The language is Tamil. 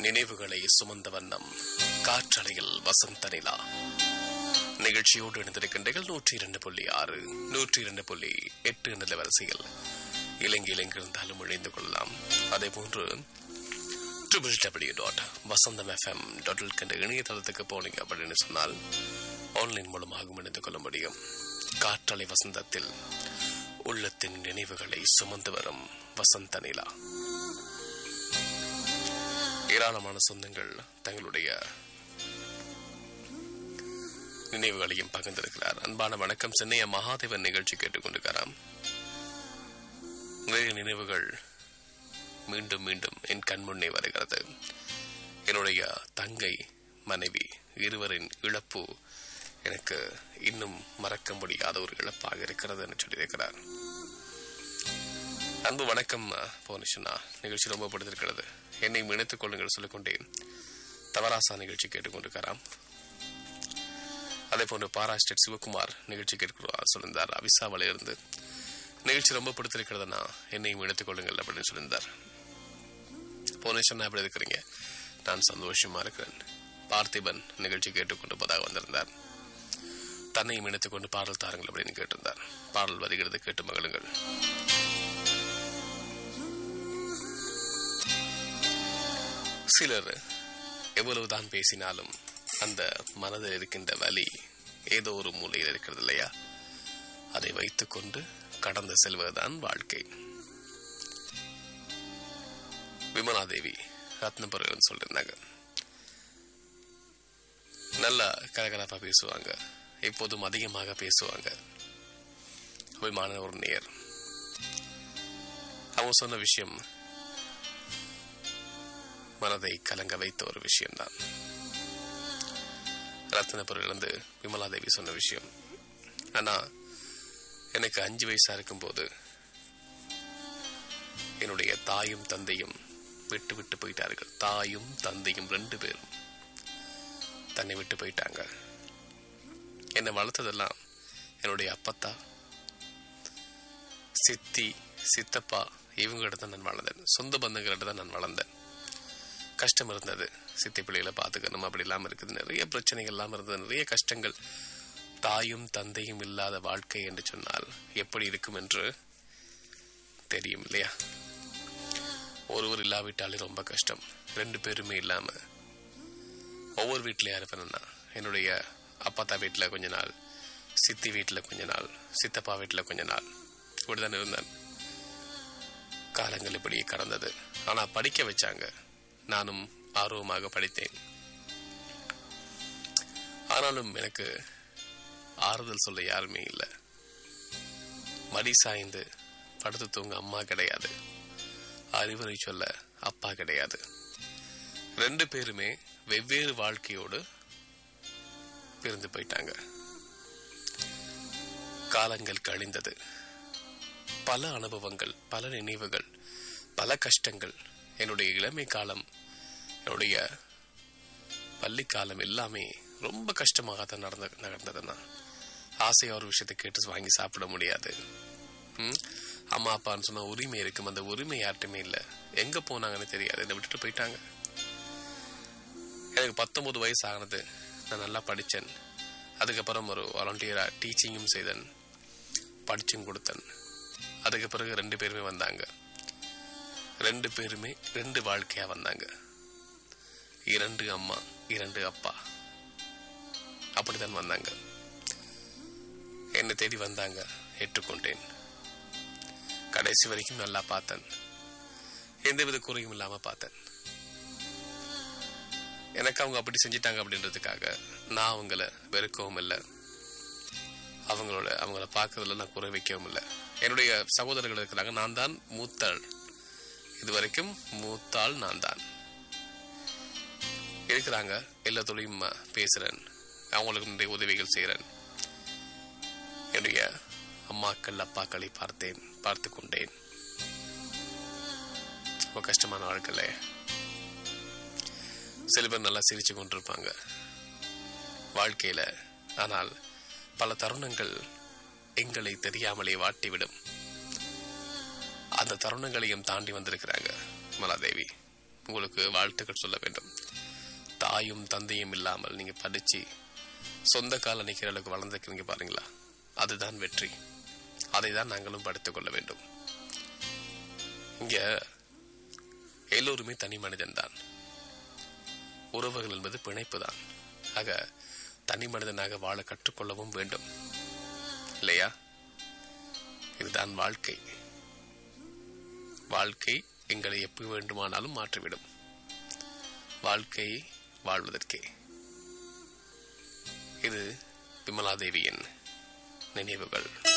நினைவுகளை சுமந்த வண்ணம் காற்றலையில் வசந்த நிலா நிகழ்ச்சியோடு இணைந்திருக்கின்றீர்கள் நூற்றி இரண்டு புள்ளி ஆறு நூற்றி இரண்டு புள்ளி எட்டு நில வரிசையில் இலங்கையில் எங்கிருந்தாலும் இணைந்து கொள்ளலாம் அதே போன்று triple W dot Vasantham FM dot என்ற இணையதளத்துக்கு போனீங்க அப்படின்னு சொன்னால் ஆன்லைன் மூலமாகவும் இணைந்து கொள்ள முடியும் காற்றலை வசந்தத்தில் உள்ளத்தின் நினைவுகளை சுமந்து வரும் வசந்த நிலா ஏராளமான சொந்தங்கள் தங்களுடைய நினைவுகளையும் பகிர்ந்திருக்கிறார் அன்பான வணக்கம் சென்னைய மகாதேவன் நிகழ்ச்சி கேட்டுக்கொண்டிருக்கிறார் நிறைய நினைவுகள் மீண்டும் மீண்டும் என் கண்முன்னே வருகிறது என்னுடைய தங்கை மனைவி இருவரின் இழப்பு எனக்கு இன்னும் மறக்க முடியாத ஒரு இழப்பாக இருக்கிறது என்று சொல்லியிருக்கிறார் அன்பு வணக்கம் போனிஷனா நிகழ்ச்சி ரொம்ப பிடித்திருக்கிறது என்னை இணைத்துக் கொள்ளுங்கள் சொல்லிக்கொண்டேன் தவராசா நிகழ்ச்சி கேட்டுக்கொண்டிருக்கிறார் அதே போன்று பாராஸ்டேட் சிவகுமார் நிகழ்ச்சி கேட்கிறார் சொல்லியிருந்தார் அவிசாவில இருந்து நிகழ்ச்சி ரொம்ப பிடித்திருக்கிறதுனா என்னையும் இணைத்துக் கொள்ளுங்கள் அப்படின்னு சொல்லியிருந்தார் போனேஷன் எப்படி இருக்கிறீங்க நான் சந்தோஷமா இருக்கிறேன் பார்த்திபன் நிகழ்ச்சி கேட்டுக்கொண்டு போதாக வந்திருந்தார் தன்னையும் இணைத்துக் கொண்டு பாடல் தாருங்கள் அப்படின்னு கேட்டிருந்தார் பாடல் வருகிறது கேட்டு மகளுங்கள் சிலர் எவ்வளவுதான் பேசினாலும் அந்த மனதில் இருக்கின்ற வலி ஏதோ ஒரு மூலையில் இருக்கிறது இல்லையா அதை வைத்துக்கொண்டு கடந்து செல்வதுதான் வாழ்க்கை விமலாதேவி ரத்னபுரம் சொல்லியிருந்தாங்க நல்லா கலகலப்பா பேசுவாங்க எப்போதும் அதிகமாக பேசுவாங்க அபிமான ஒரு நேர் அவங்க சொன்ன விஷயம் மனதை கலங்க வைத்த ஒரு விஷயம்தான் ரத்னபுரிலிருந்து விமலாதேவி சொன்ன விஷயம் ஆனா எனக்கு அஞ்சு வயசா இருக்கும்போது என்னுடைய தாயும் தந்தையும் விட்டு விட்டு போயிட்டார்கள் தாயும் தந்தையும் ரெண்டு பேரும் தன்னை விட்டு போயிட்டாங்க என்னை வளர்த்ததெல்லாம் என்னுடைய அப்பத்தா சித்தி சித்தப்பா இவங்ககிட்ட தான் நான் வளர்ந்தேன் சொந்த பந்தங்கள்கிட்ட தான் நான் வளர்ந்தேன் கஷ்டம் இருந்தது சித்தி பிள்ளைகளை பார்த்துக்கணும் அப்படி இல்லாமல் இருக்குது நிறைய பிரச்சனைகள் இல்லாமல் இருந்தது நிறைய கஷ்டங்கள் தாயும் தந்தையும் இல்லாத வாழ்க்கை என்று சொன்னால் எப்படி இருக்கும் என்று தெரியும் இல்லையா ஒருவர் இல்லாவிட்டாலே ரொம்ப கஷ்டம் ரெண்டு பேருமே இல்லாம ஒவ்வொரு வீட்டிலையா இருப்பேன்னா என்னுடைய அப்பாத்தா வீட்டில் கொஞ்ச நாள் சித்தி வீட்டில் கொஞ்ச நாள் சித்தப்பா வீட்டில் கொஞ்ச நாள் இப்படிதான் இருந்தேன் காலங்கள் இப்படியே கடந்தது ஆனா படிக்க வச்சாங்க நானும் ஆர்வமாக படித்தேன் ஆனாலும் எனக்கு ஆறுதல் சொல்ல யாருமே இல்லை மடி சாய்ந்து படுத்து தூங்க அம்மா கிடையாது அறிவுரை சொல்ல அப்பா கிடையாது ரெண்டு பேருமே வெவ்வேறு வாழ்க்கையோடு பிரிந்து போயிட்டாங்க காலங்கள் கழிந்தது பல அனுபவங்கள் பல நினைவுகள் பல கஷ்டங்கள் என்னுடைய இளமை காலம் என்னுடைய பள்ளி காலம் எல்லாமே ரொம்ப கஷ்டமாக தான் நடந்த நடந்ததுன்னா ஆசையா ஒரு விஷயத்தை கேட்டு வாங்கி சாப்பிட முடியாது ம்? அம்மா அப்பான்னு சொன்ன உரிமை இருக்கும் அந்த உரிமை யார்ட்டுமே இல்லை எங்க போனாங்கன்னு தெரியாது என்னை விட்டுட்டு போயிட்டாங்க எனக்கு பத்தொன்பது வயசு ஆனது நான் நல்லா படித்தேன் அதுக்கப்புறம் ஒரு வாலண்டியரா டீச்சிங்கும் செய்தேன் படிச்சும் கொடுத்தேன் அதுக்கு பிறகு ரெண்டு பேருமே வந்தாங்க ரெண்டு பேருமே ரெண்டு வாழ்க்கையா வந்தாங்க இரண்டு அம்மா இரண்டு அப்பா அப்படித்தான் வந்தாங்க என்னை தேடி வந்தாங்க ஏற்றுக்கொண்டேன் கடைசி வரைக்கும் நல்லா பார்த்தேன் எந்தவித குறையும் இல்லாம பார்த்தேன் எனக்கு அவங்க அப்படி செஞ்சிட்டாங்க அப்படின்றதுக்காக நான் அவங்கள வெறுக்கவும் இல்லை அவங்களோட அவங்கள பார்க்கறதுல நான் குறை வைக்கவும் இல்லை என்னுடைய சகோதரர்கள் இருக்கிறாங்க நான் தான் மூத்தாள் இதுவரைக்கும் மூத்தாள் நான் தான் இருக்கிறாங்க எல்லா தொழிலும் பேசுறேன் அவங்களுக்கு நிறைய உதவிகள் செய்கிறேன் என்னுடைய அம்மாக்கள் அப்பாக்களை பார்த்தேன் பார்த்து கொண்டேன் ரொம்ப கஷ்டமான வாழ்க்கையில சில பேர் நல்லா சிரிச்சு கொண்டிருப்பாங்க வாழ்க்கையில ஆனால் பல தருணங்கள் எங்களை தெரியாமலே வாட்டிவிடும் அந்த தருணங்களையும் தாண்டி வந்திருக்கிறாங்க மலாதேவி உங்களுக்கு வாழ்த்துக்கள் சொல்ல வேண்டும் தாயும் தந்தையும் இல்லாமல் நீங்க படிச்சு சொந்த கால நிக்கிற அளவுக்கு வளர்ந்துருக்கீங்க பாருங்களா அதுதான் வெற்றி அதை தான் நாங்களும் படித்துக் கொள்ள வேண்டும் இங்க எல்லோருமே தனி மனிதன் தான் உறவுகள் என்பது பிணைப்பு தான் ஆக தனி மனிதனாக வாழ கற்றுக்கொள்ளவும் வேண்டும் இல்லையா இதுதான் வாழ்க்கை வாழ்க்கை எங்களை எப்ப வேண்டுமானாலும் மாற்றிவிடும் வாழ்க்கை வாழ்வதற்கே இது விமலாதேவியின் நினைவுகள்